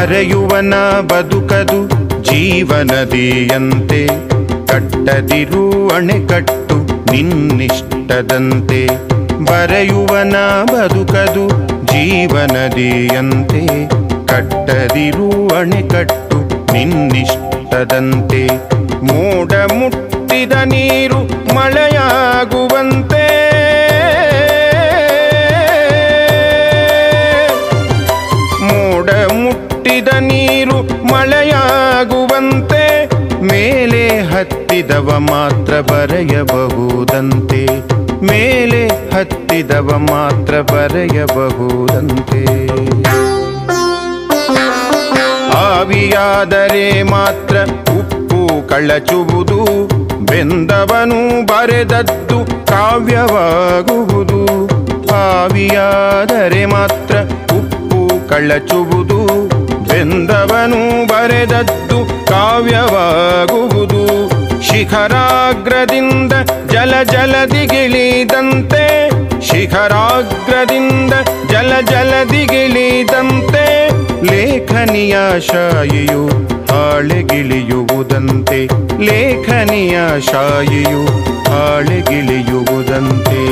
ಬರೆಯುವನ ಬದುಕದು ಜೀವನದಿಯಂತೆ ಕಟ್ಟದಿರು ಅಣೆಕಟ್ಟು ನಿನ್ನಿಷ್ಟದಂತೆ ಬರೆಯುವನ ಬದುಕದು ಜೀವನದಿಯಂತೆ ಕಟ್ಟದಿರು ಅಣೆಕಟ್ಟು ನಿನ್ನಿಷ್ಟದಂತೆ ಮೋಡ ಮುಟ್ಟಿದ ನೀರು ಮಳೆಯಾಗುವಂತೆ ಮೋಡ ಮುಟ್ಟಿದ ನೀರು ಮಳೆಯಾಗುವಂತೆ ಮೇಲೆ ಹತ್ತಿದವ ಮಾತ್ರ ಬರೆಯಬಹುದಂತೆ ಮೇಲೆ ಹತ್ತಿದವ ಮಾತ್ರ ಬರೆಯಬಹುದಂತೆ ಆವಿಯಾದರೆ ಮಾತ್ರ ಉಪ್ಪು ಕಳಚುವುದು ಬೆಂದವನು ಬರೆದದ್ದು ಕಾವ್ಯವಾಗುವುದು ಆವಿಯಾದರೆ ಮಾತ್ರ ಉಪ್ಪು ಕಳಚುವುದು ಬೆಂದವನು ಬರೆದದ್ದು ಕಾವ್ಯವಾಗುವುದು ಶಿಖರಾಗ್ರದಿಂದ ಜಲ ಜಲದಿಗಿಳಿದಂತೆ ಶಿಖರಾಗ್ರದಿಂದ ಜಲ ಜಲದಿಗಿಳಿದಂತೆ ಲೇಖನಿಯ ಶಾಯಿಯು ಹಾಳೆಗಿಳಿಯುವುದಂತೆ ಲೇಖನಿಯ ಶಾಯಿಯು ಹಾಳೆಗಿಳಿಯುವುದಂತೆ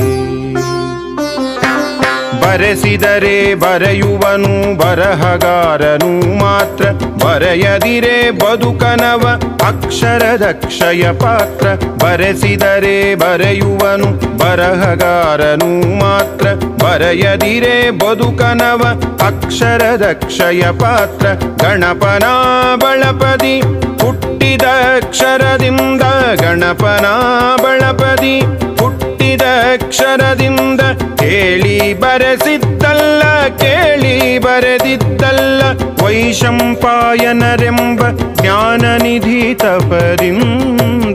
ಬರೆಸಿದರೆ ಬರೆಯುವನು ಬರಹಗಾರನು ಮಾತ್ರ ಬರೆಯದಿರೆ ಬದುಕನವ ಅಕ್ಷರದಕ್ಷಯ ಪಾತ್ರ ಬರೆಸಿದರೆ ಬರೆಯುವನು ಬರಹಗಾರನು ಮಾತ್ರ ಬರೆಯದಿರೆ ಬದುಕನವ ಅಕ್ಷರದಕ್ಷಯ ಪಾತ್ರ ಗಣಪನ ಬಳಪದಿ ಹುಟ್ಟಿದ ಅಕ್ಷರದಿಂದ ಗಣಪನ ಬಳಪದಿ ಹುಟ್ಟಿದ ಅಕ್ಷರದಿಂದ ಕೇಳಿ ಬರೆಸಿದ್ದಲ್ಲ ಕೇಳಿ ಬರೆದಿದ್ದಲ್ಲ ವೈಶಂಪಾಯನರೆಂಬ ಜ್ಞಾನನಿಧಿ ತಪದಿಂದ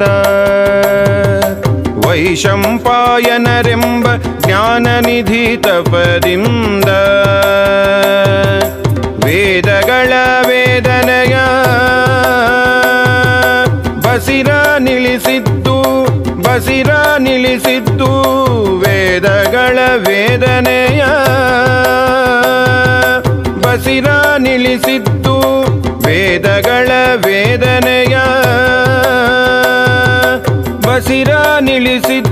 ವೈಶಂಪಾಯನರೆಂಬ ಜ್ಞಾನನಿಧಿ ತಪದಿಂದ ವೇದಗಳ ವೇದನೆಯ ಬಸಿರ ನಿಲ್ಲಿಸಿದ್ದು ಬಸಿರ ನಿಲ್ಲಿಸಿದ್ದು ವೇದಗಳ ವೇದನೆಯ ಬಸಿರ ನಿಲ್ಲಿಸಿದ್ದು ವೇದಗಳ ವೇದನೆಯ ಬಸಿರ ನಿಲ್ಲಿಸಿದ್ದು